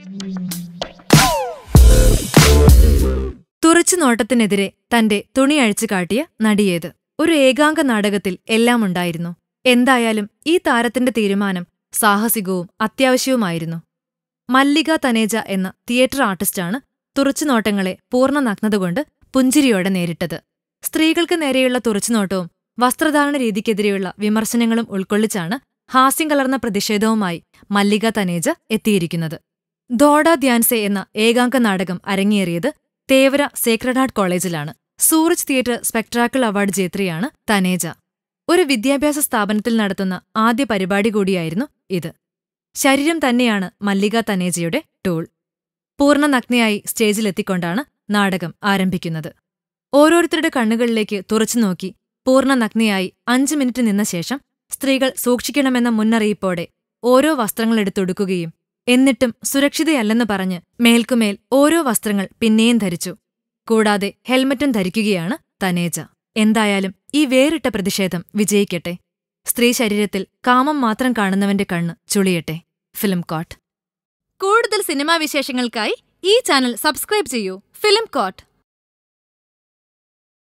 തുറച്ചുനോട്ടത്തിനെതിരെ തന്റെ തുണി അഴിച്ചു കാട്ടിയ നടിയേത് ഒരു ഏകാംഗ നാടകത്തിൽ എല്ലാം ഉണ്ടായിരുന്നു എന്തായാലും ഈ താരത്തിന്റെ തീരുമാനം സാഹസികവും അത്യാവശ്യവുമായിരുന്നു മല്ലിക തനേജ എന്ന തിയേറ്റർ ആർട്ടിസ്റ്റാണ് തുറച്ചുനോട്ടങ്ങളെ പൂർണ്ണ നഗ്നതകൊണ്ട് പുഞ്ചിരിയോടെ നേരിട്ടത് സ്ത്രീകൾക്ക് നേരെയുള്ള തുറച്ചുനോട്ടവും വസ്ത്രധാരണ രീതിക്കെതിരെയുള്ള വിമർശനങ്ങളും ഉൾക്കൊള്ളിച്ചാണ് ഹാസ്യം കലർന്ന പ്രതിഷേധവുമായി മല്ലിക തനേജ എത്തിയിരിക്കുന്നത് ദോഡ ധ്യാൻസെ എന്ന ഏകാംഗ നാടകം അരങ്ങേറിയത് തേവര സേക്രഡ് ഹാർട്ട് കോളേജിലാണ് സൂറജ് തിയേറ്റർ സ്പെക്ട്രാക്കിൾ അവാർഡ് ജേത്രിയാണ് തനേജ ഒരു വിദ്യാഭ്യാസ സ്ഥാപനത്തിൽ നടത്തുന്ന ആദ്യ പരിപാടി കൂടിയായിരുന്നു ഇത് ശരീരം തന്നെയാണ് മല്ലിക തനേജയുടെ ടൂൾ പൂർണ്ണ നഗ്നയായി സ്റ്റേജിലെത്തിക്കൊണ്ടാണ് നാടകം ആരംഭിക്കുന്നത് ഓരോരുത്തരുടെ കണ്ണുകളിലേക്ക് തുറച്ചുനോക്കി പൂർണ്ണ നഗ്നയായി അഞ്ചു മിനിറ്റ് നിന്ന ശേഷം സ്ത്രീകൾ സൂക്ഷിക്കണമെന്ന മുന്നറിയിപ്പോടെ ഓരോ വസ്ത്രങ്ങളെടുത്തൊടുക്കുകയും എന്നിട്ടും സുരക്ഷിതയല്ലെന്ന് പറഞ്ഞ് മേൽക്കുമേൽ ഓരോ വസ്ത്രങ്ങൾ പിന്നെയും ധരിച്ചു കൂടാതെ ഹെൽമറ്റും ധരിക്കുകയാണ് തനേജ എന്തായാലും ഈ വേറിട്ട പ്രതിഷേധം വിജയിക്കട്ടെ സ്ത്രീ ശരീരത്തിൽ കാമം മാത്രം കാണുന്നവന്റെ കണ്ണ് ചുളിയട്ടെ ഫിലിം കോട്ട് കൂടുതൽ സിനിമാ വിശേഷങ്ങൾക്കായി ഈ ചാനൽ സബ്സ്ക്രൈബ് ചെയ്യൂ ഫിലിം കോട്ട്